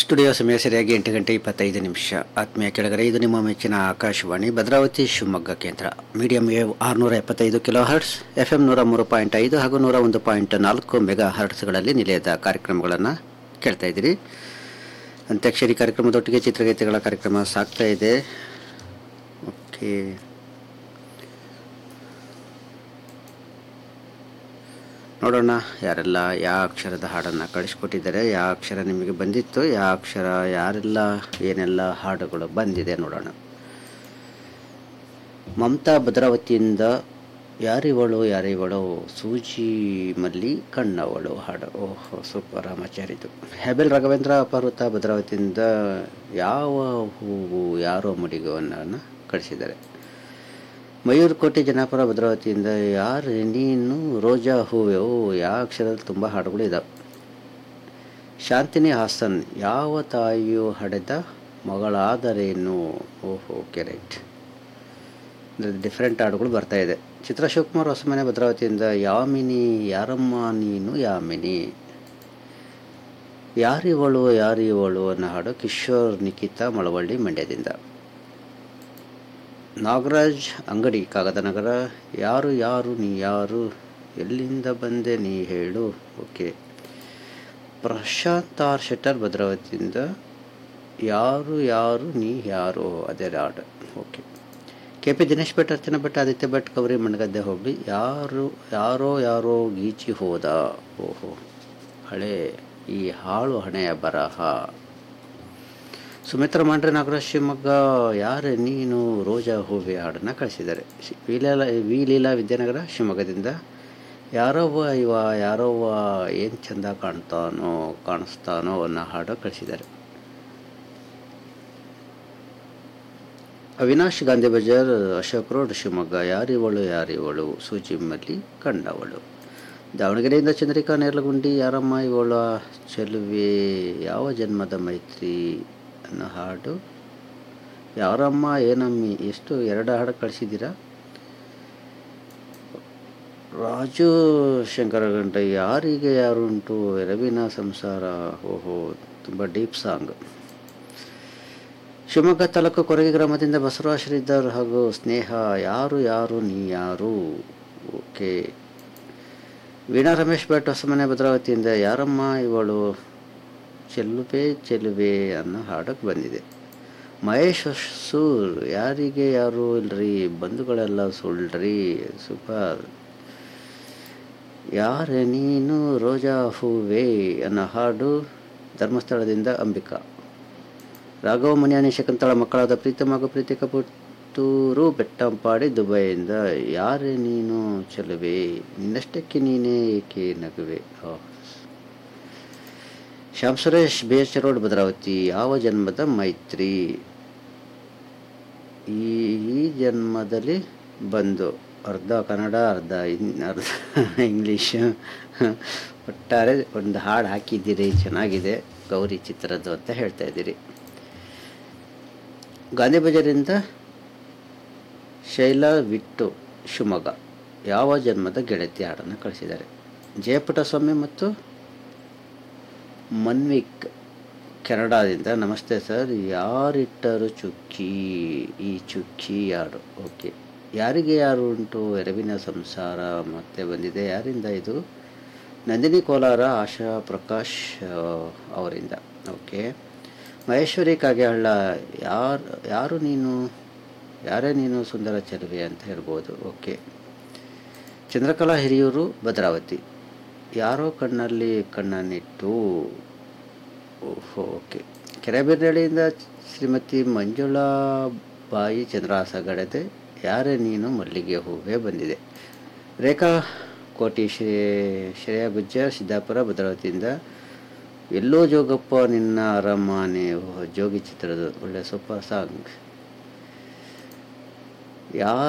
Studio ಸಮಯ ಸರಿಯಾಗಿ ಎಂಟು ಗಂಟೆ ಇಪ್ಪತ್ತೈದು ನಿಮಿಷ ಆತ್ಮೀಯ ಕೆಳಗರೆ ಇದು ನಿಮ್ಮ ಮೆಚ್ಚಿನ ಆಕಾಶವಾಣಿ ಭದ್ರಾವತಿ ಶಿವಮೊಗ್ಗ ಕೇಂದ್ರ ಮೀಡಿಯಂ ವೇವ್ ಆರುನೂರ ಎಪ್ಪತ್ತೈದು ಕಿಲೋ ಹರ್ಟ್ಸ್ ಎಫ್ ಎಂ ನೂರ ಮೂರು ಪಾಯಿಂಟ್ ಐದು ಹಾಗೂ ನೂರ ಒಂದು ಪಾಯಿಂಟ್ ನಾಲ್ಕು ಮೆಗಾ ಹರ್ಟ್ಸ್ಗಳಲ್ಲಿ ನಿಲಯದ ಕಾರ್ಯಕ್ರಮಗಳನ್ನು ಕೇಳ್ತಾ ಇದ್ದೀರಿ ಅಂತ್ಯಾಕ್ಷರಿ ಕಾರ್ಯಕ್ರಮದೊಟ್ಟಿಗೆ ಚಿತ್ರಗೀತೆಗಳ ಕಾರ್ಯಕ್ರಮ ಸಾಗ್ತಾ ಇದೆ ಓಕೆ ನೋಡೋಣ ಯಾರೆಲ್ಲ ಯಾವ ಅಕ್ಷರದ ಹಾಡನ್ನು ಕಳಿಸ್ಕೊಟ್ಟಿದ್ದಾರೆ ಯಾವ ಅಕ್ಷರ ನಿಮಗೆ ಬಂದಿತ್ತು ಯಾವ ಅಕ್ಷರ ಯಾರೆಲ್ಲ ಏನೆಲ್ಲ ಹಾಡುಗಳು ಬಂದಿದೆ ನೋಡೋಣ ಮಮತಾ ಭದ್ರಾವತಿಯಿಂದ ಯಾರಿವಳು ಯಾರಿವಳು ಸೂಜಿ ಮಲ್ಲಿ ಕಣ್ಣವಳು ಹಾಡು ಓಹೋ ಸೂಪರ್ ರಾಮಾಚಾರಿದು ಹೆಬೆಲ್ ರಾಘವೇಂದ್ರ ಅಪಹೃತ ಭದ್ರಾವತಿಯಿಂದ ಯಾವ ಹೂವು ಯಾರೋ ಮುಡಿಗವನ್ನು ಕಳಿಸಿದ್ದಾರೆ ಮಯೂರ್ಕೋಟೆ ಜನಾಪುರ ಭದ್ರಾವತಿಯಿಂದ ಯಾರು ನೀನು ರೋಜಾ ಹೂವೆ ಓ ಯಾವ ಅಕ್ಷರದಲ್ಲಿ ತುಂಬ ಹಾಡುಗಳು ಇದಾವೆ ಶಾಂತಿನಿ ಹಾಸನ್ ಯಾವ ತಾಯಿಯು ಹಡೆದ ಮಗಳಾದರೇನು ಓಹೋ ಓಕೆ ರೈಟ್ ಡಿಫ್ರೆಂಟ್ ಹಾಡುಗಳು ಬರ್ತಾ ಇದೆ ಚಿತ್ರ ಶಿವಕುಮಾರ್ ಹೊಸಮನೆ ಭದ್ರಾವತಿಯಿಂದ ಯಾಮಿನಿ ಯಾರಮ್ಮ ನೀನು ಯಾಮಿನಿ ಯಾರಿವಳು ಯಾರಿವಳು ಅನ್ನೋ ಹಾಡು ಕಿಶೋರ್ ನಿಖಿತಾ ಮಳವಳ್ಳಿ ಮಂಡ್ಯದಿಂದ ನಾಗರಾಜ್ ಅಂಗಡಿ ಕಾಗದನಗರ ಯಾರು ಯಾರು ನೀ ಯಾರು ಎಲ್ಲಿಂದ ಬಂದೆ ನೀ ಹೇಳು ಓಕೆ ಪ್ರಶಾಂತ್ ಆರ್ ಶೆಟ್ಟರ್ ಭದ್ರಾವತಿಯಿಂದ ಯಾರು ಯಾರು ನೀ ಯಾರು ಅದೇ ಹಾಡು okay K P Dinesh Bhat Archana Bhat Aditya Bhat Kavari Managadde ಹೋಗ್ಲಿ ಯಾರು ಯಾರೋ ಯಾರೋ ಗೀಚಿ ಹೋದ ಓಹೋ ಹಳೆ ಈ ಹಾಳು ಹಣೆಯ ಬರಹ ಸುಮಿತ್ರ ಮಾಂಡ್ರೆ ನಾಗರಾಜ್ ಶಿವಮೊಗ್ಗ ಯಾರು ನೀನು ರೋಜಾ ಹೂವೆ ಹಾಡನ್ನು ಕಳಿಸಿದ್ದಾರೆ ಶಿ- ವಿಲೀಲಾ ವಿ ಲೀಲಾ ವಿದ್ಯಾನಗರ ಶಿವಮೊಗ್ಗದಿಂದ ಯಾರವ್ವ ಇವ ಯಾರವ್ವ ಏನು ಚಂದ ಕಾಣ್ತಾನೋ ಕಾಣಿಸ್ತಾನೋ ಅನ್ನೋ ಹಾಡು ಕಳಿಸಿದ್ದಾರೆ ಅವಿನಾಶ್ ಗಾಂಧಿ ಬಜಾರ್ ಅಶೋಕ್ ರೋಡ್ ಶಿವಮೊಗ್ಗ ಯಾರಿವಳು ಯಾರಿವಳು ಸೂಚಿಮಲ್ಲಿ ಕಂಡವಳು ದಾವಣಗೆರೆಯಿಂದ ಚಂದ್ರಿಕಾ ನೇರ್ಲಗುಂಡಿ ಯಾರಮ್ಮ ಇವಳ ಚೆಲುವೆ ಯಾವ ಜನ್ಮದ ಮೈತ್ರಿ ಅನ್ನೋ ಹಾಡು ಯಾರಮ್ಮ ಏನಮ್ಮಿ ಎಷ್ಟು ಎರಡು ಹಾಡು ಕಳಿಸಿದ್ದೀರಾ ರಾಜು ಶಂಕರಗಂಟ ಯಾರಿಗೆ ಯಾರುಂಟು ರವಿನ ಸಂಸಾರ ಓಹೋ ತುಂಬ ಡೀಪ್ ಸಾಂಗ್ ಶಿವಮೊಗ್ಗ ತಾಲೂಕು ಕೊರಗಿ ಗ್ರಾಮದಿಂದ ಬಸವರಾಜ್ ಶ್ರೀಧರ್ ಹಾಗೂ ಸ್ನೇಹ ಯಾರು ಯಾರು ನೀ ಯಾರು ಓಕೆ ವೀಣಾ ರಮೇಶ್ ಭಟ್ ಹೊಸಮನೆ ಭದ್ರಾವತಿಯಿಂದ ಯಾರಮ್ಮ ಇವಳು ಚೆಲ್ಲುವೆ ಚೆಲುವೆ ಅನ್ನೋ ಹಾಡಕ್ಕೆ ಬಂದಿದೆ ಮಹೇಶ್ ಸೂರ್ ಯಾರಿಗೆ ಯಾರು ಇಲ್ರಿ ಬಂಧುಗಳೆಲ್ಲ ಸುಳ್ಳ್ರಿ ಸೂಪರ್ ಯಾರೇ ನೀನು ರೋಜಾ ಹೂವೇ ಅನ್ನೋ ಹಾಡು ಧರ್ಮಸ್ಥಳದಿಂದ ಅಂಬಿಕಾ ರಾಘವ ಮುನಿಯಾನಿ ಶಕುಂತಳ ಮಕ್ಕಳಾದ ಪ್ರೀತಮ್ ಹಾಗೂ ಪ್ರೀತಿಕ ಪುತ್ತೂರು ಬೆಟ್ಟಂಪಾಡಿ ದುಬೈಯಿಂದ ಯಾರೇ ನೀನು ಚೆಲುವೆ ನಿನ್ನಷ್ಟಕ್ಕೆ ನೀನೇ ಏಕೆ ನಗುವೆ ಓಹ್. Shyam Suresh B H road Bhadravati ಯಾವ ಜನ್ಮದ ಮೈತ್ರಿ ಈ ಈ ಜನ್ಮದಲ್ಲಿ ಬಂದು ಅರ್ಧ ಕನ್ನಡ ಅರ್ಧ ಇನ್ ಅರ್ಧ ಇಂಗ್ಲೀಷ್ ಒಟ್ಟಾರೆ ಒಂದು ಹಾಡು ಹಾಕಿದ್ದೀರಿ ಚೆನ್ನಾಗಿದೆ ಗೌರಿ ಚಿತ್ರದ್ದು ಅಂತ ಹೇಳ್ತಾ ಇದ್ದೀರಿ ಗಾಂಧಿ ಬಜಾರಿಂದ ಶೈಲಾ ವಿಟ್ಟು ಶಿವಮೊಗ್ಗ ಯಾವ ಜನ್ಮದ ಗೆಳತಿ ಹಾಡನ್ನು ಕಳಿಸಿದ್ದಾರೆ ಜಯಪುಟಸ್ವಾಮಿ ಮತ್ತು ಮನ್ವಿಕ್ ಕೆನಡಾದಿಂದ ನಮಸ್ತೆ ಸರ್ ಯಾರಿಟ್ಟರು ಚುಕ್ಕಿ ಈ ಚುಕ್ಕಿ ಯಾರು ಓಕೆ ಯಾರಿಗೆ ಯಾರು ಉಂಟು ಎರವಿನ ಸಂಸಾರ ಮತ್ತೆ ಬಂದಿದೆ ಯಾರಿಂದ ಇದು ನಂದಿನಿ ಕೋಲಾರ ಆಶಾ ಪ್ರಕಾಶ್ ಆ, ಅವರಿಂದ ಓಕೆ ಮಹೇಶ್ವರಿ ಕಾಗೆಹಳ್ಳ ಯಾರು ಯಾರು ನೀನು ಯಾರೇ ನೀನು ಸುಂದರ ಚೆಲುವೆ ಅಂತ ಹೇಳ್ಬೋದು ಓಕೆ ಚಂದ್ರಕಲಾ ಹಿರಿಯೂರು ಭದ್ರಾವತಿ ಯಾರೋ ಕಣ್ಣಲ್ಲಿ ಕಣ್ಣನ್ನಿಟ್ಟು ಓಹೋ ಓಕೆ ಕೆರೆಬೆನ್ನಳ್ಳಿಯಿಂದ ಶ್ರೀಮತಿ ಮಂಜುಳಾ ಬಾಯಿ ಚಂದ್ರಹಾಸಗಡದೆ ಯಾರೇ ನೀನು ಮಲ್ಲಿಗೆ ಹೂವೇ ಬಂದಿದೆ ರೇಖಾ ಕೋಟಿ ಶ್ರೇ ಶ್ರೇಯಾ ಗುಜ್ಜರ್ ಸಿದ್ದಾಪುರ ಭದ್ರಾವತಿಯಿಂದ ಎಲ್ಲೋ ಜೋಗಪ್ಪ ನಿನ್ನ ಅರಮಾನೆ ಓಹ್, ಜೋಗಿ ಚಿತ್ರದ ಒಳ್ಳೆ ಸೂಪರ್ ಸಾಂಗ್ ಯಾ